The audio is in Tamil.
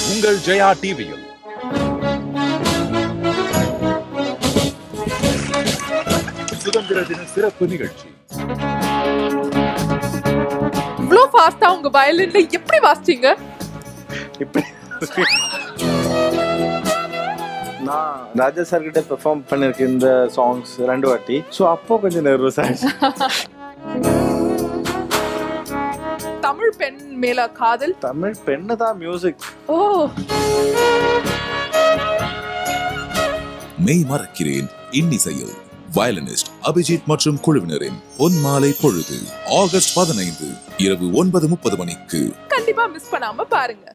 உங்கள் ஜெயா டிவியில் சுதந்திர தின சிறப்பு நிகழ்ச்சி இவ்ளோ ஃபாஸ்டா உங்க வயலின்ல எப்படி வாசிச்சீங்க இப்படி நான் ராஜா சார் கிட்ட பெர்ஃபார்ம் பண்ணிருக்கேன் இந்த சாங்ஸ் ரெண்டு வாட்டி ஸோ அப்போ கொஞ்சம் நர்வஸ் ஆயிடுச்சு தமிழ் பெண் மேல காதல் தமிழ் பெண்ணு தான் மியூசிக் ஓ மெய் மறக்கிறேன் இன்னிசையில் வயலினிஸ்ட் அபிஜித் மற்றும் குழுவினரின் பொன் மாலை பொழுது ஆகஸ்ட் பதினைந்து இரவு ஒன்பது முப்பது மணிக்கு கண்டிப்பா மிஸ் பண்ணாம பாருங்க